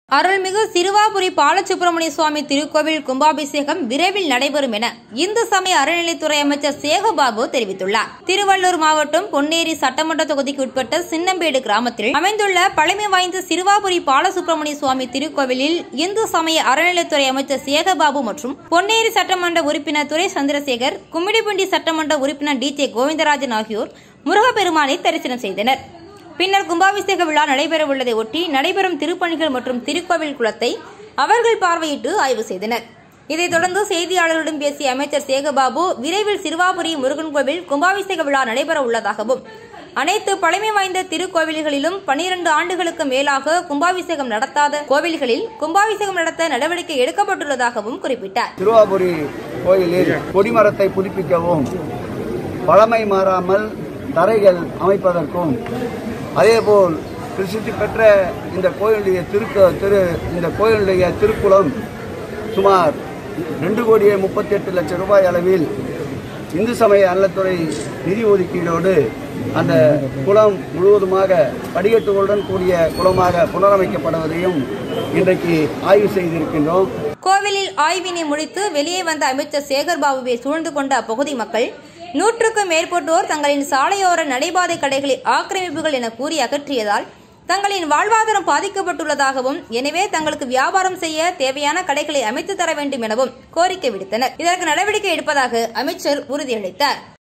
அருள்மிகு சிறுவாபுரி பாலசுப்பிரமணிய சுவாமி திருக்கோவில் கும்பாபிஷேகம் விரைவில் நடைபெறும் என இந்து சமய அறநிலைத்துறை அமைச்சர் சேகபாபு தெரிவித்துள்ளார் திருவள்ளூர் மாவட்டம் பொன்னேரி சட்டமன்ற தொகுதிக்கு உட்பட்ட சின்னம்பேடு கிராமத்தில் அமைந்துள்ள பழமை வாய்ந்த சிறுவாபுரி பாலசுப்பிரமணிய சுவாமி திருக்கோவிலில் இந்து சமய அறநிலைத்துறை அமைச்சர் சேகபாபு மற்றும் பொன்னேரி சட்டமன்ற உறுப்பினர் துரை சந்திரசேகர் கும்மிடிப்பூண்டி சட்டமன்ற உறுப்பினர் டி ஜே கோவிந்தராஜன் ஆகியோர் முருகப்பெருமானை தரிசனம் செய்தனர் பின்னர் கும்பாபிஷேக விழா நடைபெறவுள்ளதை ஒட்டி நடைபெறும் திருப்பணிகள் மற்றும் திருக்கோவில் குளத்தை அவர்கள் பார்வையிட்டு ஆய்வு செய்தனர் இதைத் தொடர்ந்து செய்தியாளர்களிடம் பேசிய அமைச்சர் சேகபாபு விரைவில் சிறுவாபுரி முருகன் கோவில் கும்பாபிஷேக விழா நடைபெற உள்ளதாகவும் அனைத்து பழமை வாய்ந்த திருக்கோவில்களிலும் பனிரெண்டு ஆண்டுகளுக்கு மேலாக கும்பாபிஷேகம் நடத்தாத கோவில்களில் கும்பாபிஷேகம் நடத்த நடவடிக்கை எடுக்கப்பட்டுள்ளதாகவும் குறிப்பிட்டார் திருவாபுரி கோயிலில் கொடிமரத்தை புதுப்பிக்கவும் பழமை மாறாமல் தரைகள் அமைப்பதற்கும் அதேபோல் பிரசித்தி பெற்ற இந்த கோயிலுடைய திருக்கு திரு இந்த கோயிலுடைய திருக்குளம் சுமார் ரெண்டு கோடியே முப்பத்தி எட்டு லட்சம் ரூபாய் அளவில் இந்து சமய அறநிலைத்துறை நிதி ஒதுக்கீடோடு அந்த குளம் முழுவதுமாக படிக்கட்டுகளுடன் கூடிய குளமாக புனரமைக்கப்படுவதையும் இன்றைக்கு ஆய்வு செய்திருக்கின்றோம் கோவிலில் ஆய்வினை முடித்து வெளியே வந்த அமைச்சர் சேகர்பாபுவை சூழ்ந்து கொண்ட அப்பகுதி மக்கள் நூற்றுக்கும் மேற்பட்டோர் தங்களின் சாலையோர நடைபாதை கடைகளை ஆக்கிரமிப்புகள் என கூறி அகற்றியதால் தங்களின் வாழ்வாதாரம் பாதிக்கப்பட்டுள்ளதாகவும் எனவே தங்களுக்கு வியாபாரம் செய்ய தேவையான கடைகளை அமைத்து தர வேண்டும் எனவும் கோரிக்கை விடுத்தனர் இதற்கு நடவடிக்கை எடுப்பதாக அமைச்சர் உறுதியளித்தார்